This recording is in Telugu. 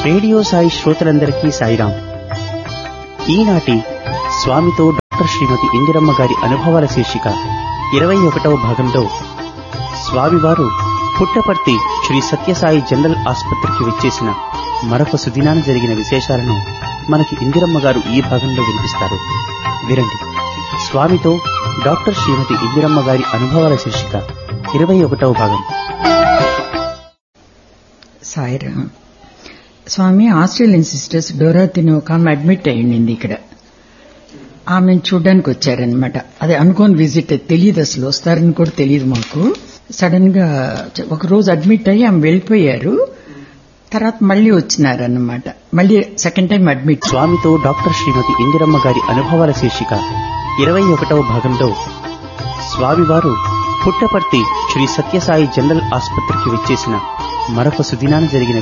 రేడియో సాయి శ్రోతలందరికీ సాయిరాం ఈనాటి స్వామితో డాక్టర్ శ్రీమతి ఇందిరమ్మ గారి అనుభవాల శీర్షిక ఇరవై ఒకటవ భాగంలో స్వామివారు పుట్టపర్తి శ్రీ సత్యసాయి జనరల్ ఆసుపత్రికి వచ్చేసిన మరొక సుదినాన జరిగిన విశేషాలను మనకి ఇందిరమ్మ గారు ఈ భాగంలో వినిపిస్తారు వినండి స్వామితో డాక్టర్ శ్రీమతి ఇందిరమ్మ గారి అనుభవాల శీర్షిక ఇరవై ఒకటవ భాగం సాయిరామ్ స్వామి ఆస్ట్రేలియన్ సిస్టర్స్ డోరాతిని ఒక ఆమె అడ్మిట్ అయ్యింది ఇక్కడ ఆమెను చూడడానికి వచ్చారనమాట అది అనుకోని విజిట్ తెలియదు అసలు వస్తారని కూడా తెలియదు మాకు సడన్ గా ఒక రోజు అడ్మిట్ అయ్యి ఆమె వెళ్ళిపోయారు తర్వాత మళ్ళీ వచ్చినారన్నమాట మళ్ళీ సెకండ్ టైం అడ్మిట్ స్వామితో డాక్టర్ శ్రీమతి ఇందిరమ్మ గారి అనుభవాల శీర్షిక ఇరవై ఒకటవ భాగంలో స్వామివారు పుట్టపర్తి శ్రీ సత్యసాయి జనరల్ ఆసుపత్రికి వచ్చేసిన మరొక సుదినాన జరిగిన